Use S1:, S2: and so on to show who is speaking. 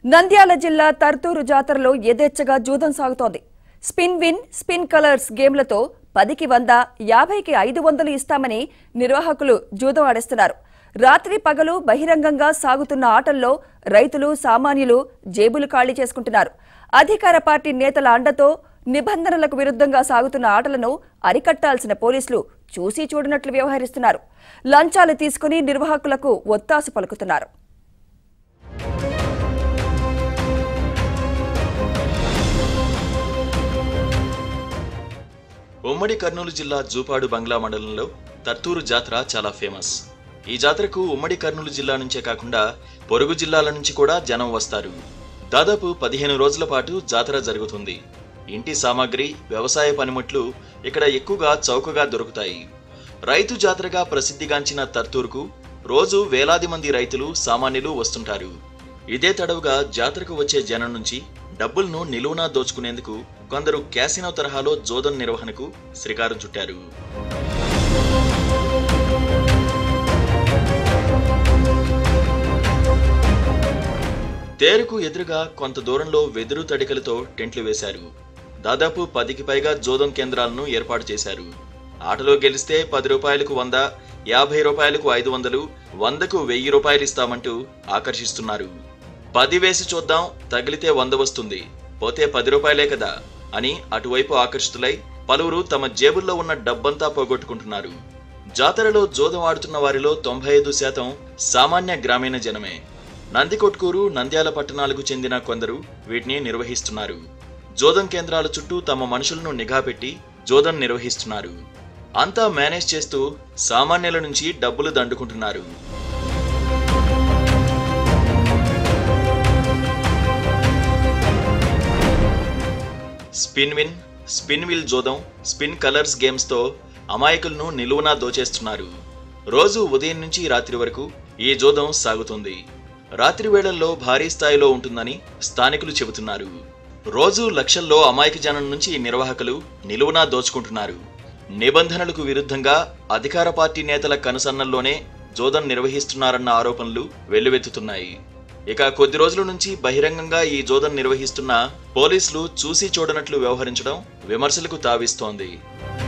S1: నంద్యాల జిల్లా తర్తూరు జాతరలో యథేచ్ఛగా జూదం సాగుతోంది స్పిన్ విన్ స్పిన్ కలర్స్ గేమ్లతో పదికి వంద యాభైకి ఐదు వందలు ఇస్తామని నిర్వాహకులు జూదం ఆడేస్తున్నారు రాత్రి పగలు బహిరంగంగా సాగుతున్న ఆటల్లో రైతులు సామాన్యులు జేబులు ఖాళీ చేసుకుంటున్నారు అధికార పార్టీ నేతల అండతో నిబంధనలకు విరుద్ధంగా సాగుతున్న ఆటలను అరికట్టాల్సిన పోలీసులు చూసి చూడనట్లు వ్యవహరిస్తున్నారు లంచాలు తీసుకుని నిర్వాహకులకు ఒత్తాసు పలుకుతున్నారు
S2: ఉమ్మడి కర్నూలు జిల్లా జూపాడు బంగ్లా మండలంలో తర్తూరు జాతర చాలా ఫేమస్ ఈ జాతరకు ఉమ్మడి కర్నూలు జిల్లా నుంచే కాకుండా పొరుగు జిల్లాల నుంచి కూడా జనం వస్తారు దాదాపు పదిహేను రోజుల పాటు జాతర జరుగుతుంది ఇంటి సామాగ్రి వ్యవసాయ పనిముట్లు ఇక్కడ ఎక్కువగా చౌకగా దొరుకుతాయి రైతు జాతరగా ప్రసిద్ధిగాంచిన తర్తూరుకు రోజు వేలాది మంది రైతులు సామాన్యులు వస్తుంటారు ఇదే తడవుగా జాతరకు వచ్చే జనం నుంచి డబ్బులను నిలువునా దోచుకునేందుకు కొందరు క్యాసినో తరహాలో జోదం నిర్వహణకు శ్రీకారం చుట్టారు తేరుకు ఎదురుగా కొంత దూరంలో వెదురు తడికలతో టెంట్లు వేశారు దాదాపు పదికి పైగా జోదం కేంద్రాలను ఏర్పాటు చేశారు ఆటలో గెలిస్తే పది రూపాయలకు వంద యాభై రూపాయలకు ఐదు వందలు వందకు వెయ్యి రూపాయలు ఇస్తామంటూ ఆకర్షిస్తున్నారు పది వేసి చూద్దాం తగిలితే వంద వస్తుంది పోతే పది రూపాయలే కదా అని అటువైపు ఆకర్షితులై పలువురు తమ జేబుల్లో ఉన్న డబ్బంతా పోగొట్టుకుంటున్నారు జాతరలో జోదం ఆడుతున్న వారిలో తొంభై ఐదు శాతం సామాన్య గ్రామీణ జనమే నందికొట్కూరు నంద్యాల పట్టణాలకు చెందిన కొందరు వీటిని నిర్వహిస్తున్నారు జోదం కేంద్రాల చుట్టూ తమ మనుషులను నిఘా పెట్టి జోదం నిర్వహిస్తున్నారు అంతా మేనేజ్ చేస్తూ సామాన్యుల నుంచి డబ్బులు దండుకుంటున్నారు స్పిన్ విన్ స్పిన్ విల్ జోదం స్పిన్ కలర్స్ గేమ్స్తో అమాయకులను నిలువునా దోచేస్తున్నారు రోజు ఉదయం నుంచి రాత్రి వరకు ఈ జోదం సాగుతుంది రాత్రి వేళల్లో భారీ స్థాయిలో ఉంటుందని స్థానికులు చెబుతున్నారు రోజు లక్షల్లో అమాయక జనం నుంచి నిర్వాహకులు నిలువునా దోచుకుంటున్నారు నిబంధనలకు విరుద్ధంగా అధికార పార్టీ నేతల కనుసన్నల్లోనే జోదం నిర్వహిస్తున్నారన్న ఆరోపణలు వెల్లువెత్తుతున్నాయి ఇక కొద్ది రోజుల నుంచి బహిరంగంగా ఈ జోదం నిర్వహిస్తున్న పోలీసులు చూసి చూడనట్లు వ్యవహరించడం విమర్శలకు తావిస్తోంది